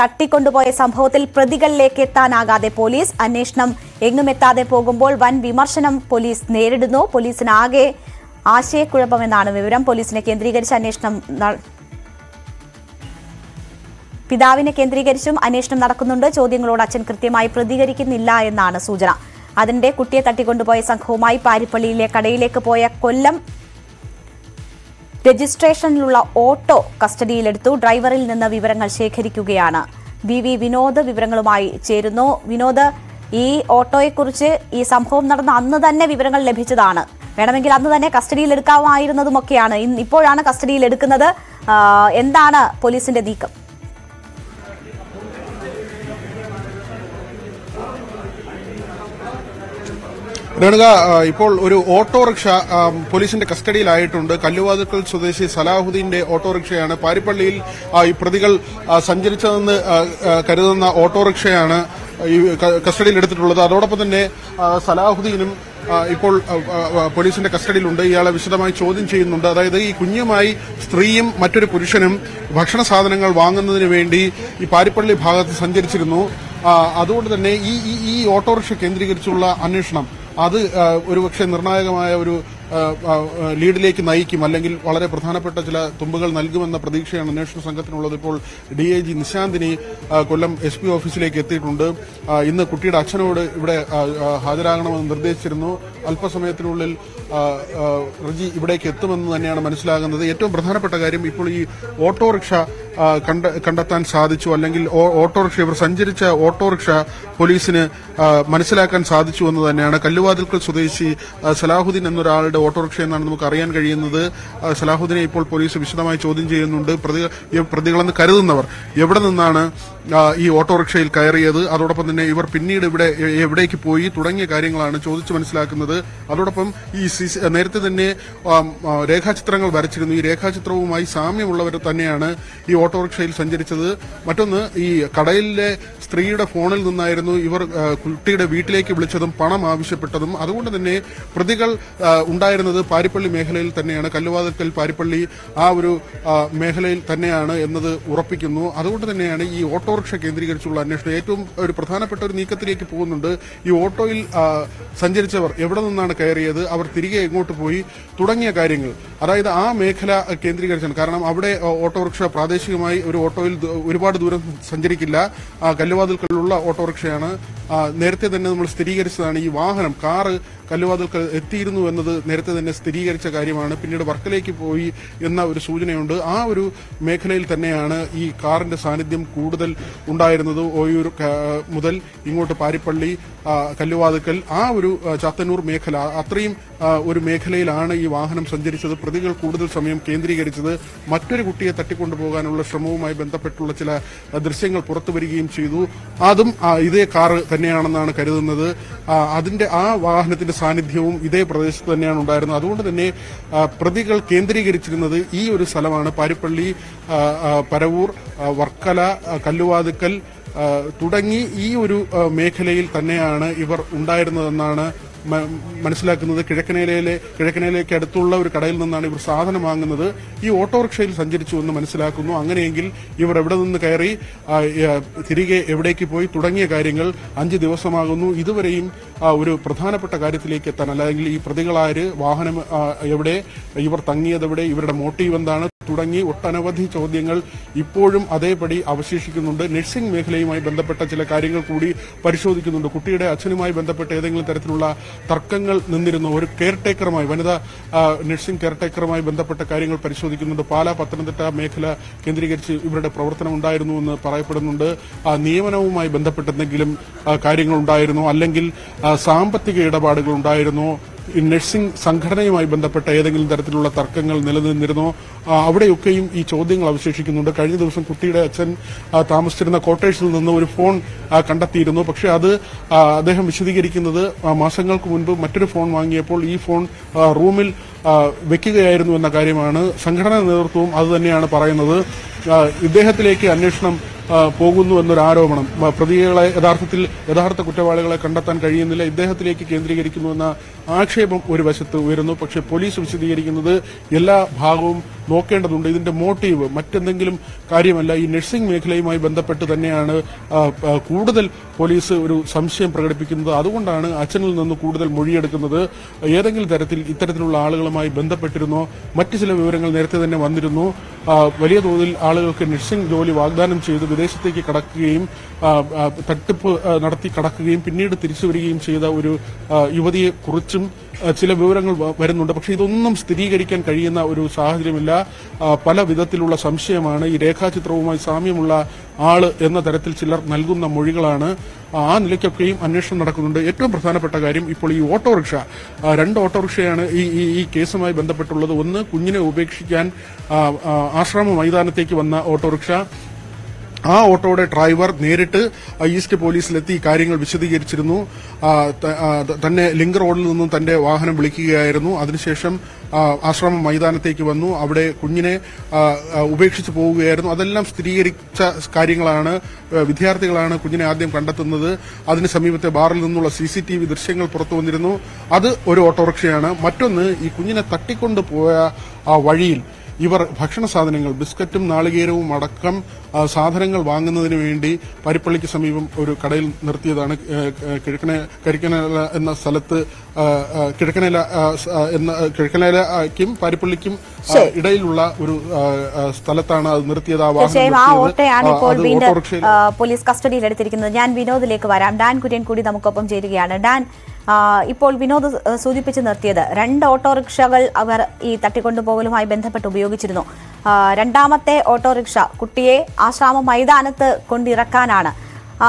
തട്ടിക്കൊണ്ടുപോയ സംഭവത്തിൽ പ്രതികളിലേക്ക് എത്താനാകാതെ പോലീസ് അന്വേഷണം എങ്ങും എത്താതെ പോകുമ്പോൾ വൻ വിമർശനം പോലീസ് നേരിടുന്നു പോലീസിനാകെ ആശയക്കുഴപ്പമെന്നാണ് വിവരം പോലീസിനെ കേന്ദ്രീകരിച്ച് അന്വേഷണം ന- പിതാവിനെ കേന്ദ്രീകരിച്ചും അന്വേഷണം നടക്കുന്നുണ്ട് ചോദ്യങ്ങളോട് അച്ഛൻ കൃത്യമായി പ്രതികരിക്കുന്നില്ല എന്നാണ് സൂചന അതിന്റെ കുട്ടിയെ തട്ടിക്കൊണ്ടുപോയ സംഘവുമായി പാരിപ്പള്ളിയിലെ കടയിലേക്ക് പോയ കൊല്ലം രജിസ്ട്രേഷനിലുള്ള ഓട്ടോ കസ്റ്റഡിയിലെടുത്തു ഡ്രൈവറിൽ നിന്ന് വിവരങ്ങൾ ശേഖരിക്കുകയാണ് വി വി വിനോദ് വിവരങ്ങളുമായി ചേരുന്നു വിനോദ് ഈ ഓട്ടോയെക്കുറിച്ച് ഈ സംഭവം നടന്ന അന്ന് തന്നെ വിവരങ്ങൾ ലഭിച്ചതാണ് വേണമെങ്കിൽ അന്ന് തന്നെ കസ്റ്റഡിയിൽ എടുക്കാമായിരുന്നതുമൊക്കെയാണ് ഇന്ന് ഇപ്പോഴാണ് കസ്റ്റഡിയിൽ എടുക്കുന്നത് ആ, എന്താണ് പോലീസിന്റെ നീക്കം രേണുക ആ, ഇപ്പോൾ ഒരു ഓട്ടോറിക്ഷ ആ, പോലീസിന്റെ കസ്റ്റഡിയിലായിട്ടുണ്ട് കല്ലുവാതുക്കൽ സ്വദേശി സലാഹുദ്ദീന്റെ ഓട്ടോറിക്ഷയാണ് പാരിപ്പള്ളിയിൽ ആ, ഈ പ്രതികൾ ആ, സഞ്ചരിച്ചതെന്ന് ആ, ആ, കരുതുന്ന ഓട്ടോറിക്ഷയാണ് ഈ ക- കസ്റ്റഡിയിൽ എടുത്തിട്ടുള്ളത് അതോടൊപ്പം തന്നെ ആ, സലാഹുദ്ദീനും ആ, ഇപ്പോൾ ആ, ആ, പോലീസിന്റെ കസ്റ്റഡിയിലുണ്ട് ഇയാളെ വിശദമായി ചോദ്യം ചെയ്യുന്നുണ്ട് അതായത് ഈ കുഞ്ഞുമായി സ്ത്രീയും മറ്റൊരു പുരുഷനും ഭക്ഷണ സാധനങ്ങൾ വാങ്ങുന്നതിന് വേണ്ടി ഈ പാരിപ്പള്ളി ഭാഗത്ത് സഞ്ചരിച്ചിരുന്നു ആ, അതുകൊണ്ട് തന്നെ ഈ ഈ- ഈ ഓട്ടോറിക്ഷ കേന്ദ്രീകരിച്ചുള്ള അന്വേഷണം അത് ആ, ഒരുപക്ഷെ നിർണായകമായ ഒരു ആ, ആ, ആ, ലീഡിലേക്ക് നയിക്കും അല്ലെങ്കിൽ വളരെ പ്രധാനപ്പെട്ട ചില തുമ്പുകൾ നൽകുമെന്ന പ്രതീക്ഷയാണ് അന്വേഷണ സംഘത്തിനുള്ളത് ഇപ്പോൾ ഡി ഐ ജി നിശാന്തിനി ആ, കൊല്ലം എസ് പി ഓഫീസിലേക്ക് എത്തിയിട്ടുണ്ട് ആ, ഇന്ന് കുട്ടിയുടെ അച്ഛനോട് ഇവിടെ ആ, ആ, ഹാജരാകണമെന്ന് നിർദ്ദേശിച്ചിരുന്നു അല്പസമയത്തിനുള്ളിൽ ആ, ആ, റജി ഇവിടേക്ക് എത്തുമെന്ന് തന്നെയാണ് മനസ്സിലാകുന്നത് ഏറ്റവും പ്രധാനപ്പെട്ട കാര്യം ഇപ്പോൾ ഈ ഓട്ടോറിക്ഷ ആ, കണ്ട- കണ്ടെത്താൻ സാധിച്ചു അല്ലെങ്കിൽ ഓ- ഓട്ടോറിക്ഷ ഇവർ സഞ്ചരിച്ച ഓട്ടോറിക്ഷ പോലീസിന് ആ, മനസ്സിലാക്കാൻ സാധിച്ചു എന്ന് തന്നെയാണ് കല്ലുവാതിൽക്കൽ സ്വദേശി ആ, സലാഹുദ്ദീൻ എന്നൊരാളുടെ ഓട്ടോറിക്ഷ എന്നാണ് നമുക്ക് അറിയാൻ കഴിയുന്നത് ആ, സലാഹുദ്ദീനെ ഇപ്പോൾ പോലീസ് വിശദമായി ചോദ്യം ചെയ്യുന്നുണ്ട് പ്രതി ഈ പ്രതികളെന്ന് കരുതുന്നവർ എവിടെ നിന്നാണ് ആ, ഈ ഓട്ടോറിക്ഷയിൽ കയറിയത് അതോടൊപ്പം തന്നെ ഇവർ പിന്നീട് ഇവിടെ എ- എവിടേക്ക് പോയി തുടങ്ങിയ കാര്യങ്ങളാണ് ചോദിച്ചു മനസ്സിലാക്കുന്നത് അതോടൊപ്പം ഈ സി- നേരത്തെ തന്നെ ആം, ആ, രേഖാചിത്രങ്ങൾ വരച്ചിരുന്നു ഈ രേഖാചിത്രവുമായി സാമ്യമുള്ളവർ തന്നെയാണ് ഈ ഓട്ടോറിക്ഷയിൽ സഞ്ചരിച്ചത് മറ്റൊന്ന് ഈ കടയിലെ സ്ത്രീയുടെ ഫോണിൽ നിന്നായിരുന്നു ഇവർ ആ, കുട്ടിയുടെ വീട്ടിലേക്ക് വിളിച്ചതും പണം ആവശ്യപ്പെട്ടതും അതുകൊണ്ട് തന്നെ പ്രതികൾ ആ, ഉണ്ടായിരുന്നത് പാരിപ്പള്ളി മേഖലയിൽ തന്നെയാണ് കല്ലുവാതക്കൽ പാരിപ്പള്ളി ആ ഒരു ആ, മേഖലയിൽ തന്നെയാണ് എന്നത് ഉറപ്പിക്കുന്നു അതുകൊണ്ട് തന്നെയാണ് ഈ ഓട്ടോറിക്ഷ കേന്ദ്രീകരിച്ചുള്ള അന്വേഷണം ഏറ്റവും ഒരു പ്രധാനപ്പെട്ട ഒരു നീക്കത്തിലേക്ക് പോകുന്നുണ്ട് ഈ ഓട്ടോയിൽ ആ, സഞ്ചരിച്ചവർ എവിടെ നിന്നാണ് കയറിയത് അവർ തിരികെ എങ്ങോട്ട് പോയി തുടങ്ങിയ കാര്യങ്ങൾ അതായത് ആ മേഖല കേന്ദ്രീകരിച്ചാണ് കാരണം അവിടെ ആ, ഓട്ടോറിക്ഷ പ്രാദേശികമായി ഒരു ഓട്ടോയിൽ ദൂ- ഒരുപാട് ദൂരം സഞ്ചരിക്കില്ല ആ, കല്ലുവാതിൽക്കലുള്ള ഓട്ടോറിക്ഷയാണ് ആ, നേരത്തെ തന്നെ നമ്മൾ സ്ഥിരീകരിച്ചതാണ് ഈ വാഹനം കാറ് കല്ലുവാതിൽക്കൽ എത്തിയിരുന്നു എന്നത് നേരത്തെ തന്നെ സ്ഥിരീകരിച്ച കാര്യമാണ് പിന്നീട് വർക്കലേക്ക് പോയി എന്ന ഒരു സൂചനയുണ്ട് ആ ഒരു മേഖലയിൽ തന്നെയാണ് ഈ കാറിന്റെ സാന്നിധ്യം കൂടുതൽ ഉണ്ടായിരുന്നത് ഓയൂർ ക- മുതൽ ഇങ്ങോട്ട് പാരിപ്പള്ളി ആ, കല്ലുവാതുക്കൽ ആ ഒരു ആ, ചാത്തന്നൂർ മേഖല അത്രയും ആ, ഒരു മേഖലയിലാണ് ഈ വാഹനം സഞ്ചരിച്ചത് പ്രതികൾ കൂടുതൽ സമയം കേന്ദ്രീകരിച്ചത് മറ്റൊരു കുട്ടിയെ തട്ടിക്കൊണ്ടുപോകാനുള്ള ശ്രമവുമായി ബന്ധപ്പെട്ടുള്ള ചില ആ, ദൃശ്യങ്ങൾ പുറത്തു വരികയും ചെയ്തു അതും ആ, ഇതേ കാറ് തന്നെയാണെന്നാണ് കരുതുന്നത് ആ, അതിന്റെ ആ വാഹനത്തിന്റെ സാന്നിധ്യവും ഇതേ പ്രദേശത്ത് തന്നെയാണ് ഉണ്ടായിരുന്നത് അതുകൊണ്ട് തന്നെ ആ, പ്രതികൾ കേന്ദ്രീകരിച്ചിരുന്നത് ഈ ഒരു സ്ഥലമാണ് പാരിപ്പള്ളി ആ, ആ, പരവൂർ ആ, വർക്കല ആ, കല്ലുവാതുക്കൽ ആ, തുടങ്ങി ഈ ഒരു ആ, മേഖലയിൽ തന്നെയാണ് ഇവർ ഉണ്ടായിരുന്നതെന്നാണ് മ- മനസ്സിലാക്കുന്നത് കിഴക്കനേലയിലെ കിഴക്കനേലയ്ക്ക് അടുത്തുള്ള ഒരു കടയിൽ നിന്നാണ് ഇവർ സാധനം വാങ്ങുന്നത് ഈ ഓട്ടോറിക്ഷയിൽ സഞ്ചരിച്ചു എന്ന് മനസ്സിലാക്കുന്നു അങ്ങനെയെങ്കിൽ ഇവർ എവിടെ നിന്ന് കയറി ആ, ആ, തിരികെ എവിടേക്ക് പോയി തുടങ്ങിയ കാര്യങ്ങൾ അഞ്ച് ദിവസമാകുന്നു ഇതുവരെയും ആ, ഒരു പ്രധാനപ്പെട്ട കാര്യത്തിലേക്ക് എത്താൻ അല്ലെങ്കിൽ ഈ പ്രതികളാര് വാഹനം ആ, എവിടെ ഇവർ തങ്ങിയതെവിടെ ഇവരുടെ മോട്ടീവ് എന്താണ് തുടങ്ങി ഒട്ടനവധി ചോദ്യങ്ങൾ ഇപ്പോഴും അതേപടി അവശേഷിക്കുന്നുണ്ട് നഴ്സിംഗ് മേഖലയുമായി ബന്ധപ്പെട്ട ചില കാര്യങ്ങൾ കൂടി പരിശോധിക്കുന്നുണ്ട് കുട്ടിയുടെ അച്ഛനുമായി ബന്ധപ്പെട്ട ഏതെങ്കിലും തരത്തിലുള്ള തർക്കങ്ങൾ നിന്നിരുന്നു ഒരു കെയർ ടേക്കറുമായി വനിതാ ആ, നഴ്സിംഗ് കെയർ ടേക്കറുമായി ബന്ധപ്പെട്ട കാര്യങ്ങൾ പരിശോധിക്കുന്നുണ്ട് പാലാ പത്തനംതിട്ട മേഖല കേന്ദ്രീകരിച്ച് ഇവരുടെ പ്രവർത്തനം ഉണ്ടായിരുന്നു എന്ന് പറയപ്പെടുന്നുണ്ട് ആ, നിയമനവുമായി ബന്ധപ്പെട്ട എന്തെങ്കിലും ആ, കാര്യങ്ങൾ ഉണ്ടായിരുന്നോ അല്ലെങ്കിൽ ആ, സാമ്പത്തിക ഇടപാടുകൾ ഉണ്ടായിരുന്നോ ഈ നഴ്സിംഗ് സംഘടനയുമായി ബന്ധപ്പെട്ട ഏതെങ്കിലും തരത്തിലുള്ള തർക്കങ്ങൾ നിലനിന്നിരുന്നോ ആ, അവിടെയൊക്കെയും ഈ ചോദ്യങ്ങൾ അവശേഷിക്കുന്നുണ്ട് കഴിഞ്ഞ ദിവസം കുട്ടിയുടെ അച്ഛൻ ആ, താമസിച്ചിരുന്ന ക്വാർട്ടേഴ്സിൽ നിന്ന് ഒരു ഫോൺ ആ, കണ്ടെത്തിയിരുന്നു പക്ഷേ അത് ആ, അദ്ദേഹം വിശദീകരിക്കുന്നത് ആ, മാസങ്ങൾക്ക് മുൻപ് മറ്റൊരു ഫോൺ വാങ്ങിയപ്പോൾ ഈ ഫോൺ ആ, റൂമിൽ ആ, വെക്കുകയായിരുന്നു എന്ന കാര്യമാണ് സംഘടനാ നേതൃത്വവും അത് തന്നെയാണ് പറയുന്നത് ആ, ഇദ്ദേഹത്തിലേക്ക് അന്വേഷണം ആ, പോകുന്നു എന്നൊരു ആരോപണം മ, പ്രതികളെ യഥാർത്ഥത്തിൽ യഥാർത്ഥ കുറ്റവാളികളെ കണ്ടെത്താൻ കഴിയുന്നില്ല ഇദ്ദേഹത്തിലേക്ക് കേന്ദ്രീകരിക്കുന്നു എന്ന ആക്ഷേപം ഒരു വശത്ത് ഉയരുന്നു പക്ഷേ പോലീസ് വിശദീകരിക്കുന്നത് എല്ലാ ഭാഗവും നോക്കേണ്ടതുണ്ട് ഇതിന്റെ മോട്ടീവ് മറ്റെന്തെങ്കിലും കാര്യമല്ല ഈ നഴ്സിംഗ് മേഖലയുമായി ബന്ധപ്പെട്ട് തന്നെയാണ് ആ, ആ, കൂടുതൽ പോലീസ് ഒരു സംശയം പ്രകടിപ്പിക്കുന്നത് അതുകൊണ്ടാണ് അച്ഛനിൽ നിന്ന് കൂടുതൽ മൊഴിയെടുക്കുന്നത് ഏതെങ്കിലും തരത്തിൽ ഇത്തരത്തിലുള്ള ആളുകളുമായി ബന്ധപ്പെട്ടിരുന്നോ മറ്റു ചില വിവരങ്ങൾ നേരത്തെ തന്നെ വന്നിരുന്നു ആ, വലിയ തോതിൽ ആളുകൾക്ക് നഴ്സിംഗ് ജോലി വാഗ്ദാനം ചെയ്ത് വിദേശത്തേക്ക് കടക്കുകയും ആ, ആ, തട്ടിപ്പ് ആ, നടത്തി കടക്കുകയും പിന്നീട് തിരിച്ചു വരികയും ചെയ്ത ഒരു ആ, യുവതിയെ കുറിച്ചും ആ, ചില വിവരങ്ങൾ വ- വരുന്നുണ്ട് പക്ഷേ ഇതൊന്നും സ്ഥിരീകരിക്കാൻ കഴിയുന്ന ഒരു സാഹചര്യമില്ല ആ, പല വിധത്തിലുള്ള സംശയമാണ് ഈ രേഖാചിത്രവുമായി സാമ്യമുള്ള ആള് എന്ന തരത്തിൽ ചിലർ നൽകുന്ന മൊഴികളാണ് ആ നിലയ്ക്കൊക്കെയും അന്വേഷണം നടക്കുന്നുണ്ട് ഏറ്റവും പ്രധാനപ്പെട്ട കാര്യം ഇപ്പോൾ ഈ ഓട്ടോറിക്ഷ ആ, രണ്ട് ഓട്ടോറിക്ഷയാണ് ഈ ഈ ഈ കേസുമായി ബന്ധപ്പെട്ടുള്ളത് ഒന്ന് കുഞ്ഞിനെ ഉപേക്ഷിക്കാൻ ആ, ആ, ആശ്രമ മൈതാനത്തേക്ക് വന്ന ഓട്ടോറിക്ഷ ആ ഓട്ടോയുടെ ഡ്രൈവർ നേരിട്ട് ആ, ഈസ്റ്റ് പോലീസിലെത്തി കാര്യങ്ങൾ വിശദീകരിച്ചിരുന്നു ആ, ത- ആ, ത- തന്നെ ലിങ്ക് റോഡിൽ നിന്നും തന്റെ വാഹനം വിളിക്കുകയായിരുന്നു അതിനുശേഷം ആ, ആശ്രമം മൈതാനത്തേക്ക് വന്നു അവിടെ കുഞ്ഞിനെ ആ, ആ, ഉപേക്ഷിച്ച് പോവുകയായിരുന്നു അതെല്ലാം സ്ഥിരീകരിച്ച കാര്യങ്ങളാണ് ആ, വിദ്യാർത്ഥികളാണ് കുഞ്ഞിനെ ആദ്യം കണ്ടെത്തുന്നത് അതിന് സമീപത്തെ ബാറിൽ നിന്നുള്ള സി സി ടി വി ദൃശ്യങ്ങൾ പുറത്തു വന്നിരുന്നു അത് ഒരു ഓട്ടോറിക്ഷയാണ് മറ്റൊന്ന് ഈ കുഞ്ഞിനെ തട്ടിക്കൊണ്ടു പോയ ആ വഴിയിൽ ഇവർ ഭക്ഷണ സാധനങ്ങൾ ബിസ്ക്കറ്റും നാളികേരവും അടക്കം ആ, സാധനങ്ങൾ വാങ്ങുന്നതിന് വേണ്ടി പാരിപ്പള്ളിക്ക് സമീപം ഒരു കടയിൽ നിർത്തിയതാണ് ഏഹ്, ഏഹ്, കിഴക്കനെ കരിക്കനല എന്ന സ്ഥലത്ത് ആ, ആ, കിഴക്കനല ആ, സ- ആ, എന്ന കിഴക്കനലയ്ക്കും പാരിപ്പള്ളിക്കും ആ, ഇടയിലുള്ള ഒരു ആ, ആ, സ്ഥലത്താണ് അത് നിർത്തിയത് ആ വാഹനം തീർച്ചയായും ആ നിർത്തിയത്. ഓട്ടോയാണ് ആ, ഇപ്പോൾ അത് വീണ്ടും ഓട്ടോറിക്ഷയിൽ ആ, പോലീസ് കസ്റ്റഡിയിൽ എടുത്തിരിക്കുന്നത് ഞാൻ വിനോദിലേക്ക് വരാം ഡാൻ കുര്യൻ കൂടി നമുക്കൊപ്പം ചേരുകയാണ് ഡാൻ ആ, ഇപ്പോൾ വിനോദ് ആ, സൂചിപ്പിച്ച് നിർത്തിയത് രണ്ട് ഓട്ടോറിക്ഷകൾ അവർ ഈ തട്ടിക്കൊണ്ടുപോകലുമായി ബന്ധപ്പെട്ട് ഉപയോഗിച്ചിരുന്നു ആ, രണ്ടാമത്തെ ഓട്ടോറിക്ഷ കുട്ടിയെ ആശ്രാമ മൈതാനത്ത് കൊണ്ടിറക്കാനാണ് ആ,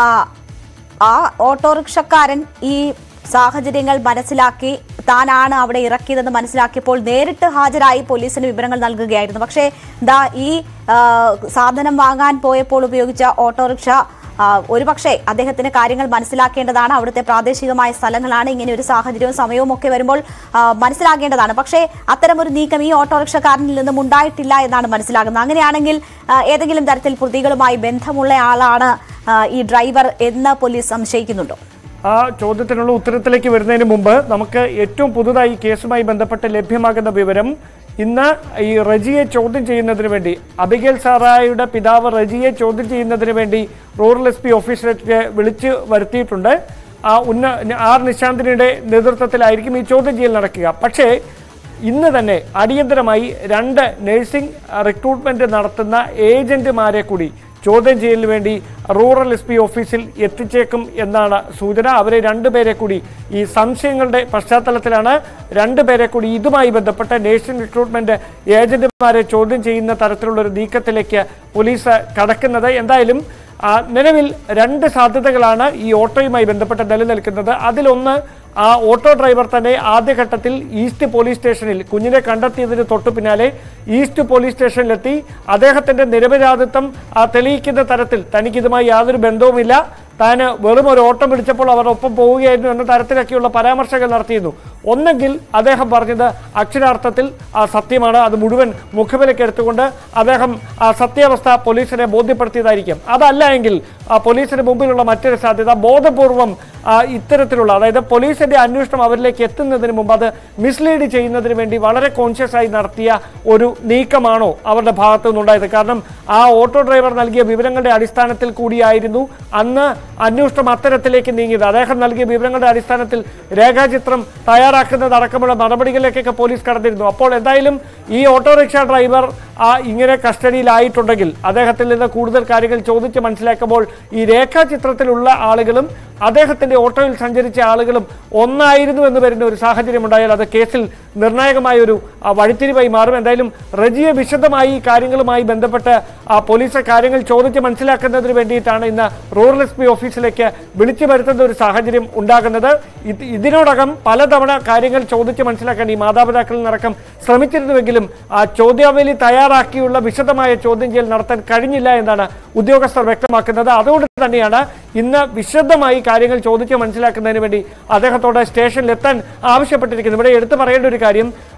ആ ഓട്ടോറിക്ഷക്കാരൻ ഈ സാഹചര്യങ്ങൾ മനസ്സിലാക്കി താനാണ് അവിടെ ഇറക്കിയതെന്ന് മനസ്സിലാക്കിയപ്പോൾ നേരിട്ട് ഹാജരായി പോലീസിന് വിവരങ്ങൾ നൽകുകയായിരുന്നു പക്ഷേ ദാ ഈ ആ, സാധനം വാങ്ങാൻ പോയപ്പോൾ ഉപയോഗിച്ച ഓട്ടോറിക്ഷ ആ, ഒരുപക്ഷെ അദ്ദേഹത്തിന് കാര്യങ്ങൾ മനസ്സിലാക്കേണ്ടതാണ് അവിടുത്തെ പ്രാദേശികമായ സ്ഥലങ്ങളാണ് ഇങ്ങനെ ഒരു സാഹചര്യവും സമയവും ഒക്കെ വരുമ്പോൾ ആ, മനസ്സിലാക്കേണ്ടതാണ് പക്ഷേ അത്തരമൊരു നീക്കം ഈ ഓട്ടോറിക്ഷക്കാരനിൽ നിന്നും ഉണ്ടായിട്ടില്ല എന്നാണ് മനസ്സിലാകുന്നത് അങ്ങനെയാണെങ്കിൽ ആ, ഏതെങ്കിലും തരത്തിൽ പ്രതികളുമായി ബന്ധമുള്ള ആളാണ് ആ, ഈ ഡ്രൈവർ എന്ന് പോലീസ് സംശയിക്കുന്നുണ്ടോ ആ ചോദ്യത്തിനുള്ള ഉത്തരത്തിലേക്ക് വരുന്നതിന് മുമ്പ് നമുക്ക് ഏറ്റവും പുതുതായി ഈ കേസുമായി ബന്ധപ്പെട്ട് ലഭ്യമാകുന്ന വിവരം ഇന്ന് ഈ റജിയെ ചോദ്യം ചെയ്യുന്നതിന് വേണ്ടി അബിഗേൽ സാറായുടെ പിതാവ് റജിയെ ചോദ്യം ചെയ്യുന്നതിന് വേണ്ടി റൂറൽ എസ് പി ഓഫീസിലേക്ക് വിളിച്ചു വരുത്തിയിട്ടുണ്ട് ആ ഉന്ന ആർ നിശാന്തിനിയുടെ നേതൃത്വത്തിലായിരിക്കും ഈ ചോദ്യം ചെയ്യൽ നടക്കുക പക്ഷേ ഇന്ന് തന്നെ അടിയന്തരമായി രണ്ട് നഴ്സിംഗ് റിക്രൂട്ട്മെന്റ് നടത്തുന്ന ഏജന്റുമാരെ കൂടി ചോദ്യം ചെയ്യലിന് വേണ്ടി റൂറൽ എസ് പി ഓഫീസിൽ എത്തിച്ചേക്കും എന്നാണ് സൂചന അവരെ രണ്ടുപേരെ കൂടി ഈ സംശയങ്ങളുടെ പശ്ചാത്തലത്തിലാണ് രണ്ടുപേരെ കൂടി ഇതുമായി ബന്ധപ്പെട്ട നേഴ്സിംഗ് റിക്രൂട്ട്മെന്റ് ഏജന്റുമാരെ ചോദ്യം ചെയ്യുന്ന തരത്തിലുള്ള ഒരു നീക്കത്തിലേക്ക് പോലീസ് കടക്കുന്നത് എന്തായാലും ആ, നിലവിൽ രണ്ട് സാധ്യതകളാണ് ഈ ഓട്ടോയുമായി ബന്ധപ്പെട്ട് നിലനിൽക്കുന്നത് അതിലൊന്ന് ആ ഓട്ടോ ഡ്രൈവർ തന്നെ ആദ്യഘട്ടത്തിൽ ഈസ്റ്റ് പോലീസ് സ്റ്റേഷനിൽ കുഞ്ഞിനെ കണ്ടെത്തിയതിന് തൊട്ടു പിന്നാലെ ഈസ്റ്റ് പോലീസ് സ്റ്റേഷനിലെത്തി അദ്ദേഹത്തിന്റെ നിരപരാധിത്വം ആ, തെളിയിക്കുന്ന തരത്തിൽ തനിക്ക് ഇതുമായി യാതൊരു ബന്ധവുമില്ല താന് വെറും ഒരു ഓട്ടം പിടിച്ചപ്പോൾ അവർ ഒപ്പം പോവുകയായിരുന്നു എന്ന തരത്തിലൊക്കെയുള്ള പരാമർശങ്ങൾ നടത്തിയിരുന്നു ഒന്നെങ്കിൽ അദ്ദേഹം പറഞ്ഞത് അക്ഷരാർത്ഥത്തിൽ ആ സത്യമാണ് അത് മുഴുവൻ മുഖവിലേക്ക് എടുത്തുകൊണ്ട് അദ്ദേഹം ആ സത്യാവസ്ഥ പോലീസിനെ ബോധ്യപ്പെടുത്തിയതായിരിക്കും അതല്ല എങ്കിൽ ആ പോലീസിന് മുമ്പിലുള്ള മറ്റൊരു സാധ്യത ബോധപൂർവം ആ ഇത്തരത്തിലുള്ള അതായത് പോലീസിന്റെ അന്വേഷണം അവരിലേക്ക് എത്തുന്നതിന് മുമ്പ് അത് മിസ്ലീഡ് ചെയ്യുന്നതിന് വേണ്ടി വളരെ കോൺഷ്യസ് ആയി നടത്തിയ ഒരു നീക്കമാണോ അവരുടെ ഭാഗത്തു നിന്നുണ്ടായത് കാരണം ആ ഓട്ടോ ഡ്രൈവർ നൽകിയ വിവരങ്ങളുടെ അടിസ്ഥാനത്തിൽ കൂടിയായിരുന്നു അന്ന് അന്വേഷണം അത്തരത്തിലേക്ക് നീങ്ങിയത് അദ്ദേഹം നൽകിയ വിവരങ്ങളുടെ അടിസ്ഥാനത്തിൽ രേഖാചിത്രം തയ്യാറാക്കുന്നത് അടക്കമുള്ള നടപടികളിലേക്കൊക്കെ പോലീസ് കടന്നിരുന്നു അപ്പോൾ എന്തായാലും ഈ ഓട്ടോറിക്ഷ ഡ്രൈവർ ആ ഇങ്ങനെ കസ്റ്റഡിയിലായിട്ടുണ്ടെങ്കിൽ അദ്ദേഹത്തിൽ നിന്ന് കൂടുതൽ കാര്യങ്ങൾ ചോദിച്ച് മനസ്സിലാക്കുമ്പോൾ ഈ രേഖാചിത്രത്തിലുള്ള ആളുകളും അദ്ദേഹത്തിന്റെ ഓട്ടോയിൽ സഞ്ചരിച്ച ആളുകളും ഒന്നായിരുന്നു എന്ന് വരുന്ന ഒരു സാഹചര്യം ഉണ്ടായാൽ അത് കേസിൽ നിർണായകമായ ഒരു ആ, വഴിത്തിരിവായി മാറും എന്തായാലും റജിയെ വിശദമായി ഈ കാര്യങ്ങളുമായി ബന്ധപ്പെട്ട് ആ, പോലീസ് കാര്യങ്ങൾ ചോദിച്ച് മനസ്സിലാക്കുന്നതിന് വേണ്ടിയിട്ടാണ് ഇന്ന് റൂറൽ എസ് പി ഓഫീസിലേക്ക് വിളിച്ചു വരുത്തുന്ന ഒരു സാഹചര്യം ഉണ്ടാകുന്നത് ഇത് ഇതിനോടകം പലതവണ കാര്യങ്ങൾ ചോദിച്ച് മനസ്സിലാക്കാൻ ഈ മാതാപിതാക്കളിൽ നിന്നടക്കം ശ്രമിച്ചിരുന്നുവെങ്കിലും ആ ചോദ്യാവലി തയ്യാറാക്കിയുള്ള വിശദമായ ചോദ്യം ചെയ്യൽ നടത്താൻ കഴിഞ്ഞില്ല എന്നാണ് ഉദ്യോഗസ്ഥർ വ്യക്തമാക്കുന്നത് അതുകൊണ്ട് തന്നെയാണ് ഇന്ന് വിശദമായി കാര്യങ്ങൾ ചോദിച്ച് മനസ്സിലാക്കുന്നതിന് വേണ്ടി അദ്ദേഹത്തോട് സ്റ്റേഷനിൽ എത്താൻ ആവശ്യപ്പെട്ടിരിക്കുന്നത് ഇവിടെ എടുത്തു പറയേണ്ട ഒരു കാര്യം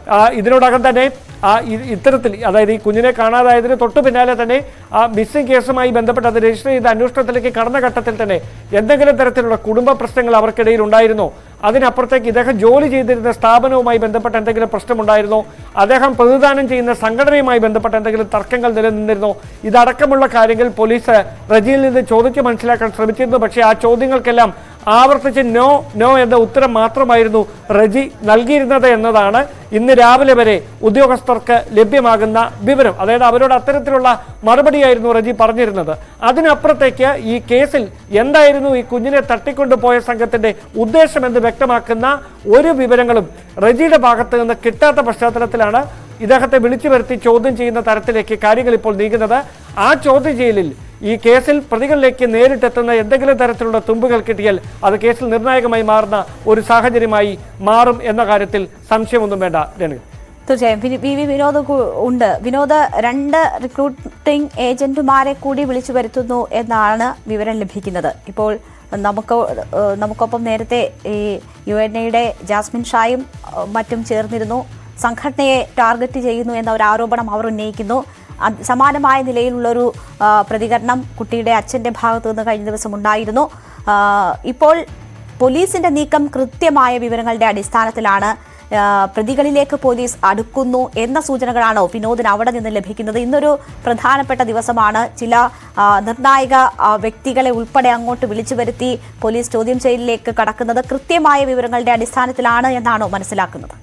ആ, ഇതിനോടകം തന്നെ ആ ഇ- ഇത്തരത്തിൽ അതായത് ഈ കുഞ്ഞിനെ കാണാതായതിന് തൊട്ടു പിന്നാലെ തന്നെ ആ മിസ്സിംഗ് കേസുമായി ബന്ധപ്പെട്ട് അത് രജിസ്റ്റർ ചെയ്ത അന്വേഷണത്തിലേക്ക് കടന്ന ഘട്ടത്തിൽ തന്നെ എന്തെങ്കിലും തരത്തിലുള്ള കുടുംബ പ്രശ്നങ്ങൾ അവർക്കിടയിൽ ഉണ്ടായിരുന്നോ അതിനപ്പുറത്തേക്ക് ഇദ്ദേഹം ജോലി ചെയ്തിരുന്ന സ്ഥാപനവുമായി ബന്ധപ്പെട്ട് എന്തെങ്കിലും പ്രശ്നമുണ്ടായിരുന്നോ അദ്ദേഹം പ്രതിദാനം ചെയ്യുന്ന സംഘടനയുമായി ബന്ധപ്പെട്ട് എന്തെങ്കിലും തർക്കങ്ങൾ നിലനിന്നിരുന്നോ ഇതടക്കമുള്ള കാര്യങ്ങൾ പോലീസ് റജിയിൽ നിന്ന് ചോദിച്ച് മനസ്സിലാക്കാൻ ശ്രമിച്ചിരുന്നു പക്ഷേ ആ ചോദ്യങ്ങൾക്കെല്ലാം ആവർത്തിച്ച് നോ നോ എന്ന ഉത്തരം മാത്രമായിരുന്നു റജി നൽകിയിരുന്നത് എന്നതാണ് ഇന്ന് രാവിലെ വരെ ഉദ്യോഗസ്ഥർക്ക് ലഭ്യമാകുന്ന വിവരം അതായത് അവരോട് അത്തരത്തിലുള്ള മറുപടിയായിരുന്നു റജി പറഞ്ഞിരുന്നത് അതിനപ്പുറത്തേക്ക് ഈ കേസിൽ എന്തായിരുന്നു ഈ കുഞ്ഞിനെ തട്ടിക്കൊണ്ടുപോയ സംഘത്തിന്റെ ഉദ്ദേശമെന്ന് വ്യക്തമാക്കുന്ന ഒരു വിവരങ്ങളും റജിയുടെ ഭാഗത്ത് നിന്ന് കിട്ടാത്ത പശ്ചാത്തലത്തിലാണ് ഇദ്ദേഹത്തെ വിളിച്ചു വരുത്തി ചോദ്യം ചെയ്യുന്ന തരത്തിലേക്ക് കാര്യങ്ങൾ ഇപ്പോൾ നീങ്ങുന്നത് ആ ചോദ്യം ചെയ്യലിൽ ഈ കേസിൽ പ്രതികളിലേക്ക് നേരിട്ടെത്തുന്ന എന്തെങ്കിലും തരത്തിലുള്ള തുമ്പുകൾ കിട്ടിയാൽ അത് കേസിൽ നിർണായകമായി മാറുന്ന ഒരു സാഹചര്യമായി മാറും എന്ന കാര്യത്തിൽ സംശയമൊന്നും വേണ്ട രേണു തീർച്ചയായും വി വി വി വിനോദ് കു- ഉണ്ട് വിനോദ് രണ്ട് റിക്രൂട്ടിംഗ് ഏജന്റുമാരെ കൂടി വിളിച്ചു വരുത്തുന്നു എന്നാണ് വിവരം ലഭിക്കുന്നത് ഇപ്പോൾ നമുക്ക് ഏഹ്, നമുക്കൊപ്പം നേരത്തെ ഈ യു എൻ എയുടെ ജാസ്മിൻ ഷായും ഏഹ്, മറ്റും ചേർന്നിരുന്നു സംഘടനയെ ടാർഗറ്റ് ചെയ്യുന്നു എന്ന ഒരു ആരോപണം അവർ ഉന്നയിക്കുന്നു അത് സമാനമായ നിലയിലുള്ളൊരു ആ, പ്രതികരണം കുട്ടിയുടെ അച്ഛന്റെ ഭാഗത്തു നിന്ന് കഴിഞ്ഞ ദിവസം ഉണ്ടായിരുന്നു ആ, ഇപ്പോൾ പോലീസിന്റെ നീക്കം കൃത്യമായ വിവരങ്ങളുടെ അടിസ്ഥാനത്തിലാണ് ആ, പ്രതികളിലേക്ക് പോലീസ് അടുക്കുന്നു എന്ന സൂചനകളാണോ വിനോദിന് അവിടെ നിന്ന് ലഭിക്കുന്നത് ഇന്നൊരു പ്രധാനപ്പെട്ട ദിവസമാണ് ചില ആ, നിർണായക ആ, വ്യക്തികളെ ഉൾപ്പെടെ അങ്ങോട്ട് വിളിച്ചു വരുത്തി പോലീസ് ചോദ്യം ചെയ്യലിലേക്ക് കടക്കുന്നത് കൃത്യമായ വിവരങ്ങളുടെ അടിസ്ഥാനത്തിലാണ് എന്നാണോ മനസ്സിലാക്കുന്നത്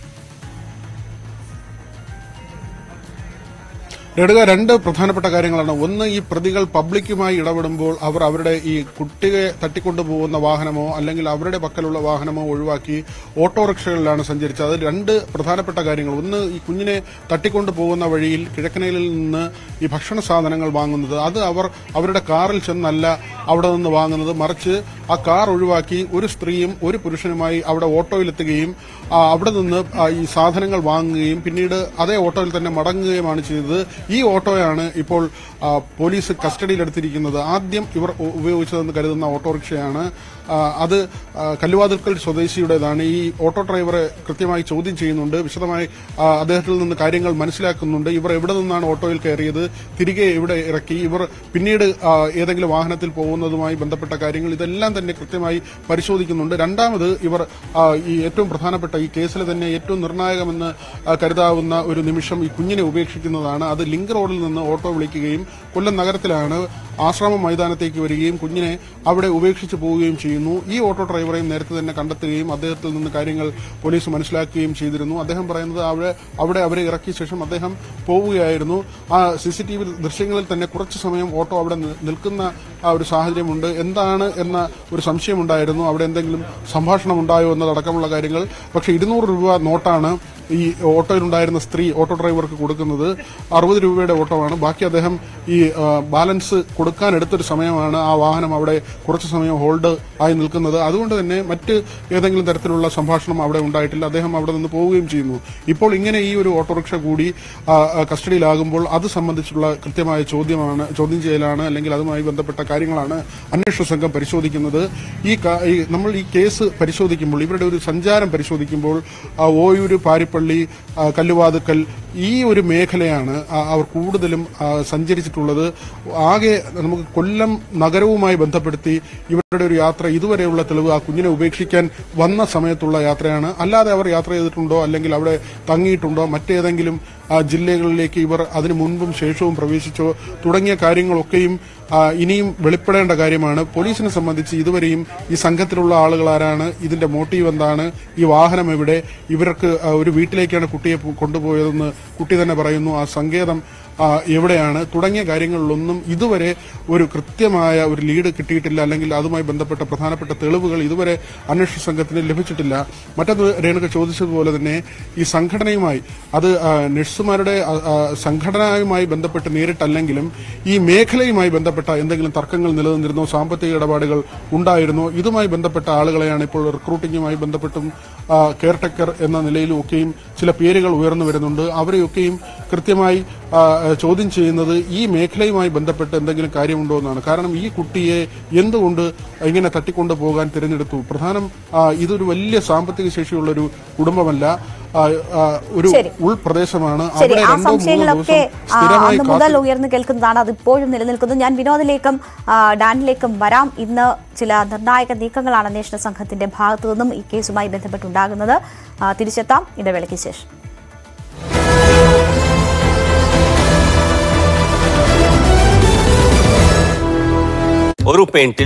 രേണുക രണ്ട് പ്രധാനപ്പെട്ട കാര്യങ്ങളാണ് ഒന്ന് ഈ പ്രതികൾ പബ്ലിക്കുമായി ഇടപെടുമ്പോൾ അവർ അവരുടെ ഈ കുട്ടിയെ തട്ടിക്കൊണ്ടുപോകുന്ന വാഹനമോ അല്ലെങ്കിൽ അവരുടെ പക്കലുള്ള വാഹനമോ ഒഴിവാക്കി ഓട്ടോറിക്ഷകളിലാണ് സഞ്ചരിച്ചത് അതിൽ രണ്ട് പ്രധാനപ്പെട്ട കാര്യങ്ങൾ ഒന്ന് ഈ കുഞ്ഞിനെ തട്ടിക്കൊണ്ടു പോകുന്ന വഴിയിൽ കിഴക്കനയിൽ നിന്ന് ഈ ഭക്ഷണ സാധനങ്ങൾ വാങ്ങുന്നത് അത് അവർ അവരുടെ കാറിൽ ചെന്നല്ല അവിടെ നിന്ന് വാങ്ങുന്നത് മറിച്ച് ആ കാർ ഒഴിവാക്കി ഒരു സ്ത്രീയും ഒരു പുരുഷനുമായി അവിടെ ഓട്ടോയിലെത്തുകയും ആ, അവിടെ നിന്ന് ആ, ഈ സാധനങ്ങൾ വാങ്ങുകയും പിന്നീട് അതേ ഓട്ടോയിൽ തന്നെ മടങ്ങുകയുമാണ് ചെയ്തത് ഈ ഓട്ടോയാണ് ഇപ്പോൾ ആ, പോലീസ് കസ്റ്റഡിയിലെടുത്തിരിക്കുന്നത് ആദ്യം ഇവർ ഉ- ഉപയോഗിച്ചതെന്ന് കരുതുന്ന ഓട്ടോറിക്ഷയാണ് ആ, അത് ആ, കല്ലുവാതിൽക്കൽ സ്വദേശിയുടേതാണ് ഈ ഓട്ടോ ഡ്രൈവറെ കൃത്യമായി ചോദ്യം ചെയ്യുന്നുണ്ട് വിശദമായി ആ, അദ്ദേഹത്തിൽ നിന്ന് കാര്യങ്ങൾ മനസ്സിലാക്കുന്നുണ്ട് ഇവർ എവിടെ നിന്നാണ് ഓട്ടോയിൽ കയറിയത് തിരികെ എവിടെ ഇറക്കി ഇവർ പിന്നീട് ആ, ഏതെങ്കിലും വാഹനത്തിൽ പോകുന്നതുമായി ബന്ധപ്പെട്ട കാര്യങ്ങൾ ഇതെല്ലാം തന്നെ കൃത്യമായി പരിശോധിക്കുന്നുണ്ട് രണ്ടാമത് ഇവർ ആ, ഈ ഏറ്റവും പ്രധാനപ്പെട്ട ഈ കേസിൽ തന്നെ ഏറ്റവും നിർണായകമെന്ന് ആ, കരുതാവുന്ന ഒരു നിമിഷം ഈ കുഞ്ഞിനെ ഉപേക്ഷിക്കുന്നതാണ് അത് ലിങ്ക് റോഡിൽ നിന്ന് ഓട്ടോ വിളിക്കുകയും കൊല്ലം നഗരത്തിലാണ് ആശ്രമ മൈതാനത്തേക്ക് വരികയും കുഞ്ഞിനെ അവിടെ ഉപേക്ഷിച്ച് പോവുകയും ചെയ്യുന്നു ഈ ഓട്ടോ ഡ്രൈവറെയും നേരത്തെ തന്നെ കണ്ടെത്തുകയും അദ്ദേഹത്തിൽ നിന്ന് കാര്യങ്ങൾ പോലീസ് മനസ്സിലാക്കുകയും ചെയ്തിരുന്നു അദ്ദേഹം പറയുന്നത് അവിടെ അവിടെ അവരെ ഇറക്കിയ ശേഷം അദ്ദേഹം പോവുകയായിരുന്നു ആ സി സി ടി വി ദൃശ്യങ്ങളിൽ തന്നെ കുറച്ച് സമയം ഓട്ടോ അവിടെ നി- നിൽക്കുന്ന ആ ഒരു സാഹചര്യമുണ്ട് എന്താണ് എന്ന ഒരു സംശയമുണ്ടായിരുന്നു അവിടെ എന്തെങ്കിലും സംഭാഷണം ഉണ്ടായോ എന്നതടക്കമുള്ള കാര്യങ്ങൾ പക്ഷേ ഇരുന്നൂറ് രൂപ നോട്ടാണ് ഈ ഓട്ടോയിലുണ്ടായിരുന്ന സ്ത്രീ ഓട്ടോ ഡ്രൈവർക്ക് കൊടുക്കുന്നത് അറുപത് രൂപയുടെ ഓട്ടോമാണ് ബാക്കി അദ്ദേഹം ഈ ആ, ബാലൻസ് കൊടുക്കാൻ എടുത്തൊരു സമയമാണ് ആ വാഹനം അവിടെ കുറച്ച് സമയം ഹോൾഡ് ആയി നിൽക്കുന്നത് അതുകൊണ്ട് തന്നെ മറ്റ് ഏതെങ്കിലും തരത്തിലുള്ള സംഭാഷണം അവിടെ ഉണ്ടായിട്ടില്ല അദ്ദേഹം അവിടെ നിന്ന് പോവുകയും ചെയ്യുന്നു ഇപ്പോൾ ഇങ്ങനെ ഈ ഒരു ഓട്ടോറിക്ഷ കൂടി ആ, ആ, കസ്റ്റഡിയിലാകുമ്പോൾ അത് സംബന്ധിച്ചുള്ള കൃത്യമായ ചോദ്യമാണ് ചോദ്യം ചെയ്യലാണ് അല്ലെങ്കിൽ അതുമായി ബന്ധപ്പെട്ട കാര്യങ്ങളാണ് അന്വേഷണ സംഘം പരിശോധിക്കുന്നത് ഈ കാ- ഈ നമ്മൾ ഈ കേസ് പരിശോധിക്കുമ്പോൾ ഇവരുടെ ഒരു സഞ്ചാരം പരിശോധിക്കുമ്പോൾ ആ, ഓയൂര് പാരിപ്പള്ളി ആ, കല്ലുവാതുക്കൽ ഈ ഒരു മേഖലയാണ് ആ, അവർ കൂടുതലും ആ, സഞ്ചരിച്ചിട്ടുള്ളത് ആകെ നമുക്ക് കൊല്ലം നഗരവുമായി ബന്ധപ്പെടുത്തി ഇവരുടെ ഒരു യാത്ര ഇതുവരെയുള്ള തെളിവ് ആ കുഞ്ഞിനെ ഉപേക്ഷിക്കാൻ വന്ന സമയത്തുള്ള യാത്രയാണ് അല്ലാതെ അവർ യാത്ര ചെയ്തിട്ടുണ്ടോ അല്ലെങ്കിൽ അവിടെ തങ്ങിയിട്ടുണ്ടോ മറ്റേതെങ്കിലും ആ, ജില്ലകളിലേക്ക് ഇവർ അതിനു മുൻപും ശേഷവും പ്രവേശിച്ചോ തുടങ്ങിയ കാര്യങ്ങളൊക്കെയും ആ, ഇനിയും വെളിപ്പെടേണ്ട കാര്യമാണ് പോലീസിനെ സംബന്ധിച്ച് ഇതുവരെയും ഈ സംഘത്തിലുള്ള ആളുകൾ ആരാണ് ഇതിന്റെ മോട്ടീവ് എന്താണ് ഈ വാഹനം എവിടെ ഇവർക്ക് ആ, ഒരു വീട്ടിലേക്കാണ് കുട്ടിയെ പു- കൊണ്ടുപോയതെന്ന് കുട്ടി തന്നെ പറയുന്നു ആ സങ്കേതം ആ, എവിടെയാണ് തുടങ്ങിയ കാര്യങ്ങളിലൊന്നും ഇതുവരെ ഒരു കൃത്യമായ ഒരു ലീഡ് കിട്ടിയിട്ടില്ല അല്ലെങ്കിൽ അതുമായി ബന്ധപ്പെട്ട പ്രധാനപ്പെട്ട തെളിവുകൾ ഇതുവരെ അന്വേഷണ സംഘത്തിന് ലഭിച്ചിട്ടില്ല മറ്റത് രേണുക ചോദിച്ചതുപോലെ തന്നെ ഈ സംഘടനയുമായി അത് ആ, നഴ്സുമാരുടെ ആ, ആ, സംഘടനയുമായി ബന്ധപ്പെട്ട് നേരിട്ടല്ലെങ്കിലും ഈ മേഖലയുമായി ബന്ധപ്പെട്ട എന്തെങ്കിലും തർക്കങ്ങൾ നിലനിന്നിരുന്നോ സാമ്പത്തിക ഇടപാടുകൾ ഉണ്ടായിരുന്നോ ഇതുമായി ബന്ധപ്പെട്ട ആളുകളെയാണ് ഇപ്പോൾ റിക്രൂട്ടിങ്ങുമായി ബന്ധപ്പെട്ടും ആ, കെയർടേക്കർ എന്ന നിലയിലും ഒക്കെയും ചില പേരുകൾ ഉയർന്നു വരുന്നുണ്ട് അവരെയൊക്കെയും കൃത്യമായി ആ, ചോദ്യം ചെയ്യുന്നത് ഈ മേഖലയുമായി ബന്ധപ്പെട്ട് എന്തെങ്കിലും കാര്യമുണ്ടോ എന്നാണ് കാരണം ഈ കുട്ടിയെ എന്തുകൊണ്ട് ഇങ്ങനെ തട്ടിക്കൊണ്ടു പോകാൻ തിരഞ്ഞെടുത്തു പ്രധാനം ആ, ഇതൊരു വലിയ സാമ്പത്തിക ശേഷിയുള്ള ഒരു കുടുംബമല്ല ആ, ആ, ഒരു ശരി. ഉൾപ്രദേശമാണ് ശരി അവിടെ ആ രണ്ടോ മൂന്നോ സംശയങ്ങളൊക്കെ ദിവസം ആ, സ്ഥിരമായി അന്ന് മുതൽ കാത്തി- ഉയർന്നു കേൾക്കുന്നതാണ് അത് ഇപ്പോഴും നിലനിൽക്കുന്നു ഞാൻ വിനോദിലേക്കും ആ, ഡാനിലേക്കും വരാം ഇന്ന് ചില നിർണായക നീക്കങ്ങളാണ് അന്വേഷണ സംഘത്തിന്റെ ഭാഗത്തു നിന്നും ഈ കേസുമായി ബന്ധപ്പെട്ടുണ്ടാകുന്നത് ആ, തിരിച്ചെത്താം ഇടവേളയ്ക്ക് ശേഷം ഒരു പെയിന്റിൽ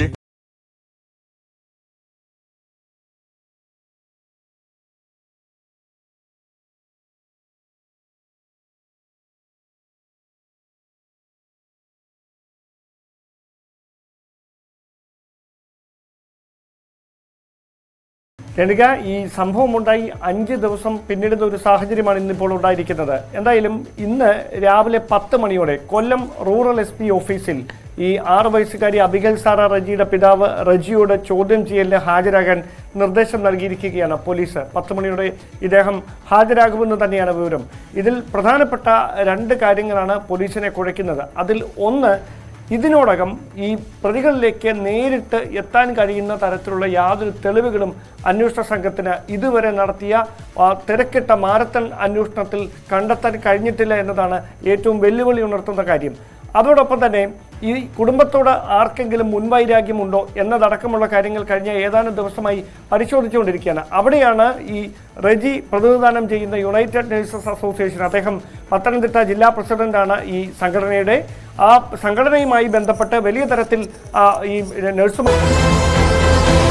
രണിക ഈ സംഭവം ഉണ്ടായി അഞ്ച് ദിവസം പിന്നിടുന്ന ഒരു സാഹചര്യമാണ് ഇന്നിപ്പോൾ ഉണ്ടായിരിക്കുന്നത് എന്തായാലും ഇന്ന് രാവിലെ പത്ത് മണിയോടെ കൊല്ലം റൂറൽ എസ് പി ഓഫീസിൽ ഈ ആറ് വയസ്സുകാരി അബിഗൽ സാറ റജിയുടെ പിതാവ് റജിയോട് ചോദ്യം ചെയ്യലിന് ഹാജരാകാൻ നിർദ്ദേശം നൽകിയിരിക്കുകയാണ് പോലീസ് പത്ത് മണിയോടെ ഇദ്ദേഹം ഹാജരാകുമെന്ന് തന്നെയാണ് വിവരം ഇതിൽ പ്രധാനപ്പെട്ട രണ്ട് കാര്യങ്ങളാണ് പോലീസിനെ കുഴയ്ക്കുന്നത് അതിൽ ഒന്ന് ഇതിനോടകം ഈ പ്രതികളിലേക്ക് നേരിട്ട് എത്താൻ കഴിയുന്ന തരത്തിലുള്ള യാതൊരു തെളിവുകളും അന്വേഷണ സംഘത്തിന് ഇതുവരെ നടത്തിയ ആ, തിരക്കിട്ട മാരത്തൺ അന്വേഷണത്തിൽ കണ്ടെത്താൻ കഴിഞ്ഞിട്ടില്ല എന്നതാണ് ഏറ്റവും വെല്ലുവിളി ഉണർത്തുന്ന കാര്യം അതോടൊപ്പം തന്നെ ഈ കുടുംബത്തോട് ആർക്കെങ്കിലും മുൻവൈരാഗ്യമുണ്ടോ എന്നതടക്കമുള്ള കാര്യങ്ങൾ കഴിഞ്ഞ ഏതാനും ദിവസമായി പരിശോധിച്ചുകൊണ്ടിരിക്കുകയാണ് അവിടെയാണ് ഈ റെജി പ്രതിനിധാനം ചെയ്യുന്ന യുണൈറ്റഡ് നഴ്സസ് അസോസിയേഷൻ അദ്ദേഹം പത്തനംതിട്ട ജില്ലാ പ്രസിഡന്റാണ് ഈ സംഘടനയുടെ ആ സംഘടനയുമായി ബന്ധപ്പെട്ട് വലിയ തരത്തിൽ ആ, ഈ നഴ്സുമാർ